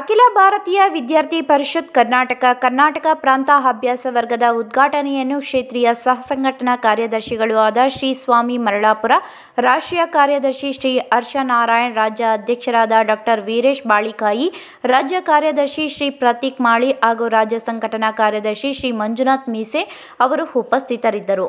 ಅಖಿಲ ಭಾರತೀಯ ವಿದ್ಯಾರ್ಥಿ ಪರಿಷತ್ ಕರ್ನಾಟಕ ಕರ್ನಾಟಕ ಪ್ರಾಂತ ಅಭ್ಯಾಸ ವರ್ಗದ ಉದ್ಘಾಟನೆಯನ್ನು ಕ್ಷೇತ್ರೀಯ ಸಹ ಸಂಘಟನಾ ಕಾರ್ಯದರ್ಶಿಗಳು ಆದ ಶ್ರೀ ಸ್ವಾಮಿ ಮರಳಾಪುರ ರಾಷ್ಟ್ರೀಯ ಕಾರ್ಯದರ್ಶಿ ಶ್ರೀ ಹರ್ಷ ನಾರಾಯಣ್ ರಾಜ್ಯ ಅಧ್ಯಕ್ಷರಾದ ಡಾಕ್ಟರ್ ವೀರೇಶ್ ಬಾಳಿಕಾಯಿ ರಾಜ್ಯ ಕಾರ್ಯದರ್ಶಿ ಶ್ರೀ ಪ್ರತೀಕ್ ಮಾಳಿ ಹಾಗೂ ರಾಜ್ಯ ಸಂಘಟನಾ ಕಾರ್ಯದರ್ಶಿ ಶ್ರೀ ಮಂಜುನಾಥ್ ಮೀಸೆ ಅವರು ಉಪಸ್ಥಿತರಿದ್ದರು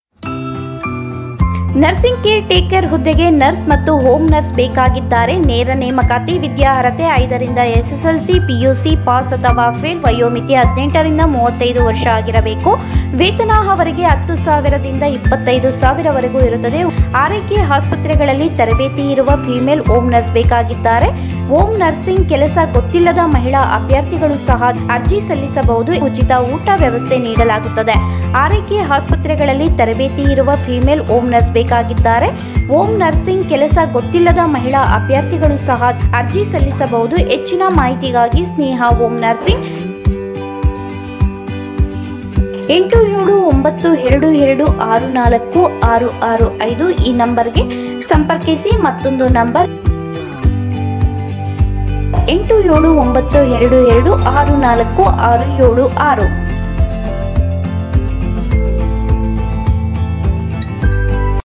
ನರ್ಸಿಂಗ್ ಕೇರ್ ಟೇಕರ್ ಹುದ್ದೆಗೆ ನರ್ಸ್ ಮತ್ತು ಹೋಮ್ ನರ್ಸ್ ಬೇಕಾಗಿದ್ದಾರೆ ನೇರ ನೇಮಕಾತಿ ವಿದ್ಯಾರ್ಹತೆ ಐದರಿಂದ ಎಸ್ಎಸ್ಎಲ್ಸಿ ಪಿಯುಸಿ ಪಾಸ್ ಅಥವಾ ಫೇಲ್ ವಯೋಮಿತಿ ಹದಿನೆಂಟರಿಂದ ಮೂವತ್ತೈದು ವರ್ಷ ಆಗಿರಬೇಕು ವೇತನ ಅವರಿಗೆ ಹತ್ತು ಸಾವಿರದಿಂದ ಇಪ್ಪತ್ತೈದು ಸಾವಿರವರೆಗೂ ಇರುತ್ತದೆ ಆರೈಕೆ ಆಸ್ಪತ್ರೆಗಳಲ್ಲಿ ತರಬೇತಿ ಇರುವ ಫಿಮೇಲ್ ಹೋಮ್ ನರ್ಸ್ ಬೇಕಾಗಿದ್ದಾರೆ ಹೋಮ್ ನರ್ಸಿಂಗ್ ಕೆಲಸ ಗೊತ್ತಿಲ್ಲದ ಮಹಿಳಾ ಅಭ್ಯರ್ಥಿಗಳು ಸಹ ಅರ್ಜಿ ಸಲ್ಲಿಸಬಹುದು ಉಚಿತ ಊಟ ವ್ಯವಸ್ಥೆ ನೀಡಲಾಗುತ್ತದೆ ಆರೈಕೆ ಆಸ್ಪತ್ರೆಗಳಲ್ಲಿ ತರಬೇತಿ ಇರುವ ಫಿಮೇಲ್ ಹೋಮ್ ನರ್ಸ್ ಬೇಕಾಗಿದ್ದಾರೆ ಹೋಮ್ ನರ್ಸಿಂಗ್ ಕೆಲಸ ಗೊತ್ತಿಲ್ಲದ ಮಹಿಳಾ ಅಭ್ಯರ್ಥಿಗಳು ಸಹ ಅರ್ಜಿ ಸಲ್ಲಿಸಬಹುದು ಹೆಚ್ಚಿನ ಮಾಹಿತಿಗಾಗಿ ಸ್ನೇಹ ಹೋಮ್ ನರ್ಸಿಂಗ್ ಎಂಟು ಏಳು ಒಂಬತ್ತು ಎರಡು ಎರಡು ಆರು ನಾಲ್ಕು ಆರು ಆರು ಐದು ಈ ನಂಬರ್ಗೆ ಸಂಪರ್ಕಿಸಿ ಮತ್ತೊಂದು ನಂಬರ್ ಎಂಟು ಏಳು ಒಂಬತ್ತು ಎರಡು ಎರಡು ಆರು ನಾಲ್ಕು ಆರು ಏಳು ಆರು